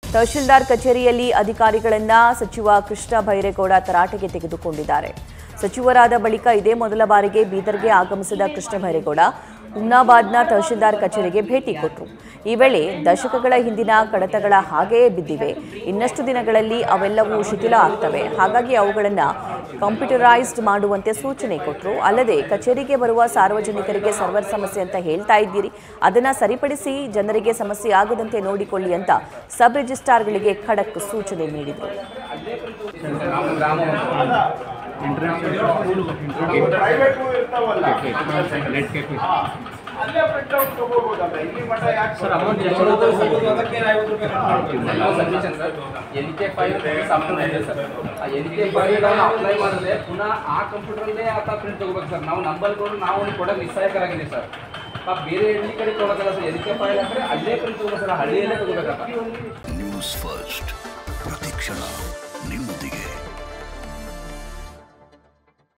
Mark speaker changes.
Speaker 1: ತಹಶೀಲ್ದಾರ್ ಕಚೇರಿಯಲ್ಲಿ ಅಧಿಕಾರಿಗಳನ್ನ ಸಚಿವ ಕೃಷ್ಣ ಬೈರೇಗೌಡ ತರಾಟೆಗೆ ತೆಗೆದುಕೊಂಡಿದ್ದಾರೆ ಸಚಿವರಾದ ಬಳಿಕ ಇದೇ ಮೊದಲ ಬಾರಿಗೆ ಬೀದರ್ಗೆ ಆಗಮಿಸಿದ ಕೃಷ್ಣ ಬೈರೇಗೌಡ ಹುಮ್ನಾಬಾದ್ನ ತಹಶೀಲ್ದಾರ್ ಕಚೇರಿಗೆ ಭೇಟಿ ಕೊಟ್ಟರು ಈ ವೇಳೆ ದಶಕಗಳ ಹಿಂದಿನ ಕಡತಗಳ ಹಾಗೆಯೇ ಬಿದ್ದಿವೆ ಇನ್ನಷ್ಟು ದಿನಗಳಲ್ಲಿ ಅವೆಲ್ಲವೂ ಶಿಥಿಲ ಆಗ್ತವೆ ಹಾಗಾಗಿ ಅವುಗಳನ್ನು ಕಂಪ್ಯೂಟರೈಸ್ಡ್ ಮಾಡುವಂತೆ ಸೂಚನೆ ಕೊಟ್ಟರು ಅಲ್ಲದೆ ಕಚೇರಿಗೆ ಬರುವ ಸಾರ್ವಜನಿಕರಿಗೆ ಸರ್ವರ್ ಸಮಸ್ಯೆ ಅಂತ ಹೇಳ್ತಾ ಇದ್ದೀರಿ ಅದನ್ನ ಸರಿಪಡಿಸಿ ಜನರಿಗೆ ಸಮಸ್ಯೆ ಆಗದಂತೆ ನೋಡಿಕೊಳ್ಳಿ ಅಂತ ಸಬ್ ರಿಜಿಸ್ಟ್ರಾರ್ಗಳಿಗೆ ಖಡಕ್ ಸೂಚನೆ ನೀಡಿದರು
Speaker 2: ಅಲ್ಲೇ ಪ್ರಿಂಟ್ಔಟ್ ತಗೋಬೋದಲ್ಲ ಇಲ್ಲಿ ಮಠ ಯಾಕೆ
Speaker 3: sir amount N K file software ಇದೆ ಸರ್ ಆ ಎನ್ ಕೆ ಫೈಲ್ ಅಪ್ಲೈ ಮಾಡಿದ್ರೆ ಪುನಃ ಆ ಕಂಪ್ಯೂಟರಲ್ಲೇ ಆತ ಪ್ರಿಂಟ್ ತಗೋಬೇಕು ಸರ್ ನಾವು ನಂಬರ್ ಕೊಡು ನಾವು ಅವ್ನಿಗೆ ಕೊಡೋಕೆ ನಿಸ್ಸಹಾಯಕರಾಗಿದೆ ಸರ್ ಪಾಪ ಬೇರೆ ಎಲ್ಲಿ ಕಡೆ ತೊಗೊಳಕಲ್ಲ ಸರ್ ಎನ್ ಕೆ ಫೈಲ್ ಅಂದರೆ ಅಲ್ಲೇ ಪ್ರಿಂಟ್ ತಗೋಬೇಕು ಸರ್ ಹಳ್ಳಿಯಲ್ಲೇ ತಗೋಬೇಕಪ್ಪ
Speaker 4: ನ್ಯೂಸ್ ಫಸ್ಟ್ ಪ್ರತಿಕ್ಷಣ ನಿಮ್ಮೊಂದಿಗೆ